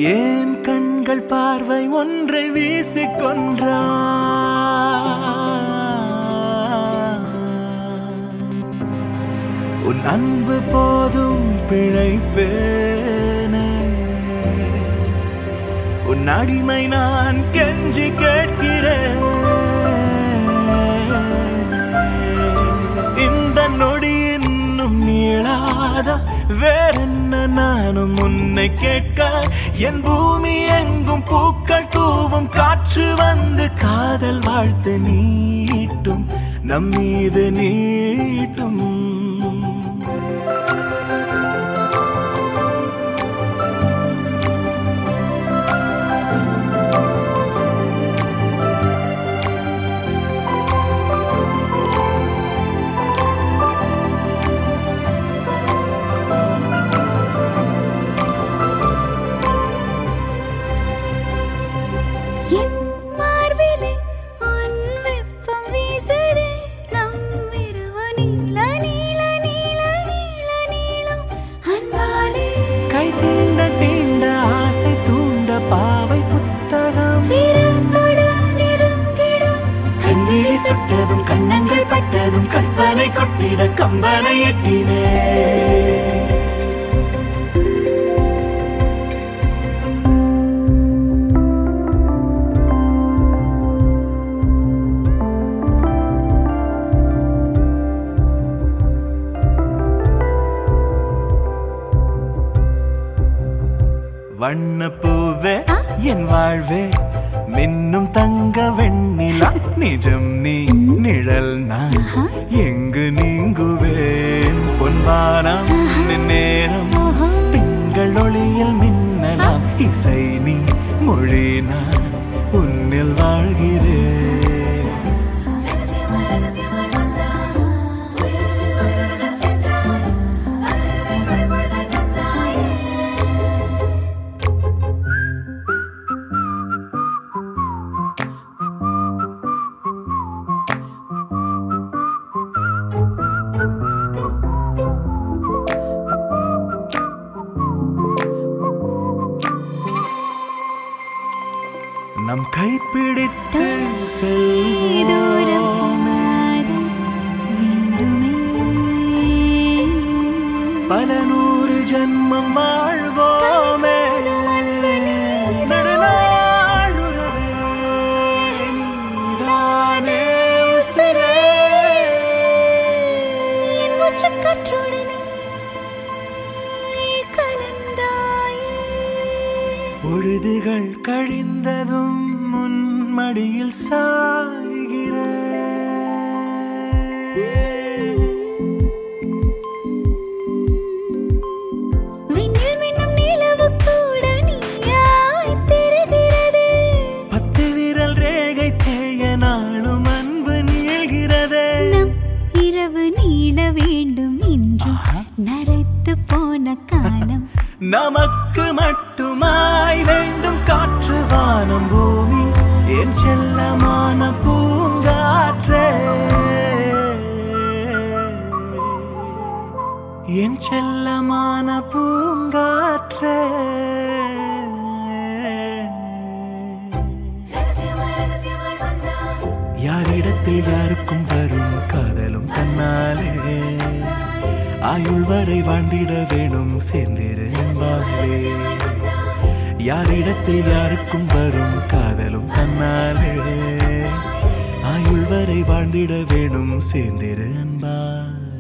ஏன் கண்கள் பார்வை ஒன்றை வீசிக்கொன்றா உன் அன்பு போதும் பிழைப்பேனே உன் அடிமை நான் கெஞ்சி கேட்கிறேன் இந்த நொடி இன்னும் நீளாத வேறென்ன நானும் உன்னை கேட்க என் பூமி எங்கும் பூக்கள் தூவும் காற்று வந்து காதல் வாழ்த்து நீட்டும் நம் மீது நீட்டும் என் மார்பிலே உன் வெப்பம் வீசுதே நம் இரவு நீல நீல நீல நீல நீளம் அன்பாலே கை தீண்ட தீண்ட ஆசை தூண்ட பாவை புத்தகம் விரல் தொட நெருங்கிடும் கண்விழி சுட்டதும் கண்ணங்கள் பட்டதும் கற்பனை கொட்டிட கம்பனை எட்டினே வண்ணப்பூவே என் வாழ்வே மின்னும் தங்க வெண்ணிலா நிஜம் நீ நிழல் நான் எங்கு நீங்குவேன் பொன்வானம் நேரம் திங்கள் ஒளியில் மின்னலாம் இசை நீ மொழி நான் உன்னில் வாழ்கிறேன் நம் கைப்பிடித்து தூரம் செல்வோம் போகாது வேண்டுமே பல நூறு ஜென்மம் வாழ்வோமே நெடுநாள் உறவே நீதானே உசிரே. என் மூச்சுக் காற்றுடனே கலந்தாயே பொழுதுகள் கழிந்ததும் முன் மடியில் சாய்கிறேன் விண்ணில் மின்னும் நிலவு கூட நீயாய் தெரிகிறது பத்து விரல் ரேகை தேய நாளும் அன்பு நீள்கிறதே நம் இரவு நீள வேண்டும் என்று நரைத்து போன காலம் நமக்கு மட்டுமாய் வேண்டும் காற்று வானம் பூமி என் செல்லமான பூங்காற்றே என் செல்லமான பூங்காற்றே யாரிடத்தில் யாருக்கும் வரும் காதலும் தன்னாலே ஆயுள் வரை வாழ்ந்திட வேணும் சேர்ந்திருந்தாலே யாரிடத்தில் யாருக்கும் வரும் காதலும் தன்னாலே ஆயுள் வரை வாழ்ந்திட வேணும் சேர்ந்திரு அன்பா